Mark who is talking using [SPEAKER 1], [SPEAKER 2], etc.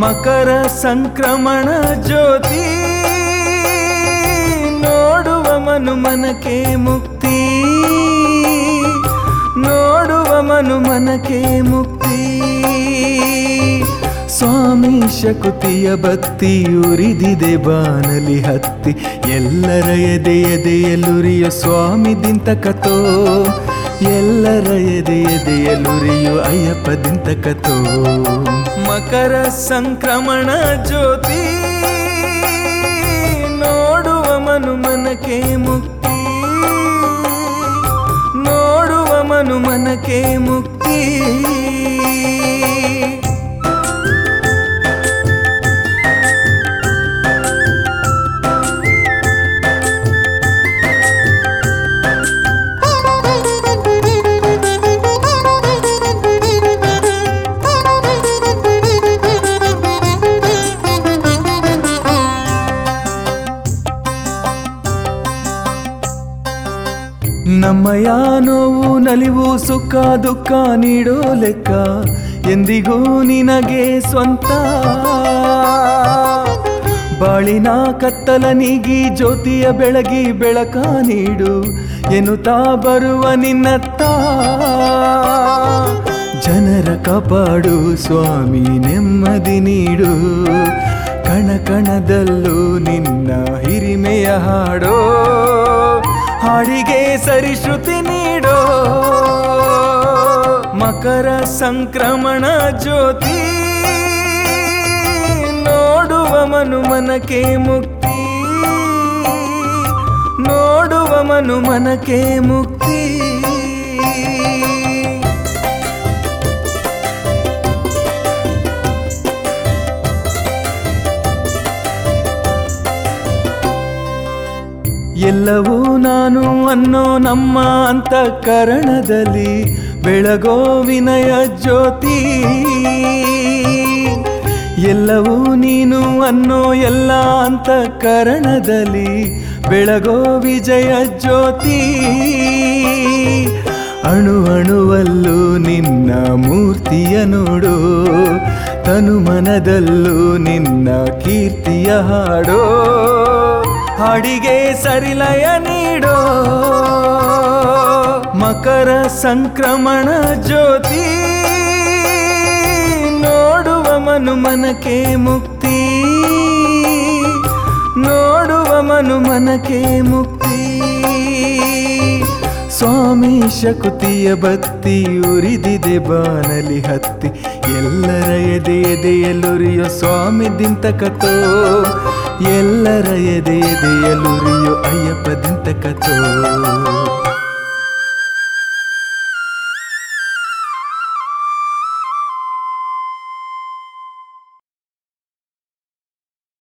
[SPEAKER 1] ಮಕರ ಸಂಕ್ರಮಣ ಜ್ಯೋತಿ ನೋಡುವ ಮನು ಮನಕ್ಕೆ ಮುಕ್ತಿ ನೋಡುವ ಮನು ಮನಕ್ಕೆ ಮುಕ್ತಿ ಸ್ವಾಮಿ ಶಕುತಿಯ ಬತ್ತಿ ಉರಿದಿದೆ ಬಾನಲಿ ಹತ್ತಿ ಎಲ್ಲರ ಎದೆ ಎದೆಯಲುರಿಯೋ ಸ್ವಾಮಿ ದಿಂತಕತೋ ಎಲ್ಲರ ಎದೆ ಎದೆಯಲುರಿಯೋ ಅಯ್ಯಪ್ಪ ದಿಂತಕತೋ ಮಕರ ಸಂಕ್ರಮಣ ಜ್ಯೋತಿ ನೋಡುವ ಮನು ಮನಕ್ಕೆ ಮುಕ್ತಿ ನೋಡುವ ಮನು ಮನಕ್ಕೆ ಮುಕ್ತಿ ನಮ್ಮಯ ನೋವು ನಲಿವು ಸುಖ ದುಃಖ ನೀಡೋ ಲೆಕ್ಕ ಎಂದಿಗೂ ನಿನಗೆ ಸ್ವಂತ ಬಾಳಿನ ಕತ್ತಲ ನೀಗಿ ಜ್ಯೋತಿಯ ಬೆಳಗಿ ಬೆಳಕ ನೀಡು ಎನ್ನುತ್ತಾ ಬರುವ ನಿನ್ನತ್ತ ಜನರ ಕಾಪಾಡು ಸ್ವಾಮಿ ನೆಮ್ಮದಿ ನೀಡು ಕಣ ಕಣದಲ್ಲೂ ನಿನ್ನ ಹಿರಿಮೆಯ ಹಾಡೋ ಹಾಡಿಗೆ ಸರಿಶ್ರುತಿ ನೀಡೋ ಮಕರ ಸಂಕ್ರಮಣ ಜ್ಯೋತಿ ನೋಡುವ ಮನು ಮನಕ್ಕೆ ಮುಕ್ತಿ ನೋಡುವ ಮನು ಮನಕ್ಕೆ ಮುಕ್ತಿ ಎಲ್ಲವೂ ನಾನು ಅನ್ನೋ ನಮ್ಮ ಅಂತಃಕರಣದಲ್ಲಿ ಬೆಳಗೋ ವಿನಯ ಜ್ಯೋತಿ ಎಲ್ಲವೂ ನೀನು ಅನ್ನೋ ಎಲ್ಲ ಅಂತಃಕರಣದಲ್ಲಿ ಬೆಳಗೋ ವಿಜಯ ಜ್ಯೋತಿ ಅಣು ಅಣುವಲ್ಲೂ ನಿನ್ನ ಮೂರ್ತಿಯ ನೋಡು ತನು ಮನದಲ್ಲೂ ನಿನ್ನ ಕೀರ್ತಿಯ ಹಾಡೋ ಹಾಡಿಗೆ ಸರಿಲಯ ನೀಡೋ ಮಕರ ಸಂಕ್ರಮಣ ಜ್ಯೋತಿ ನೋಡುವ ಮನು ಮನಕ್ಕೆ ಮುಕ್ತಿ ನೋಡುವ ಮನು ಮನಕ್ಕೆ ಮುಕ್ತಿ ಸ್ವಾಮಿ ಶಕುತಿಯ ಬತ್ತಿ ಉರಿದಿದೆ ಬಾನಲಿ ಹತ್ತಿ ಎಲ್ಲರ ಎದೆ ಎದೆಯಲುರಿಯೋ ಸ್ವಾಮಿ ದಿಂತಕತೋ ಎಲ್ಲರ ಎದೆ ಎದೆಯಲುರಿಯೋ ಅಯ್ಯಪ್ಪ ದಿಂತಕತೋ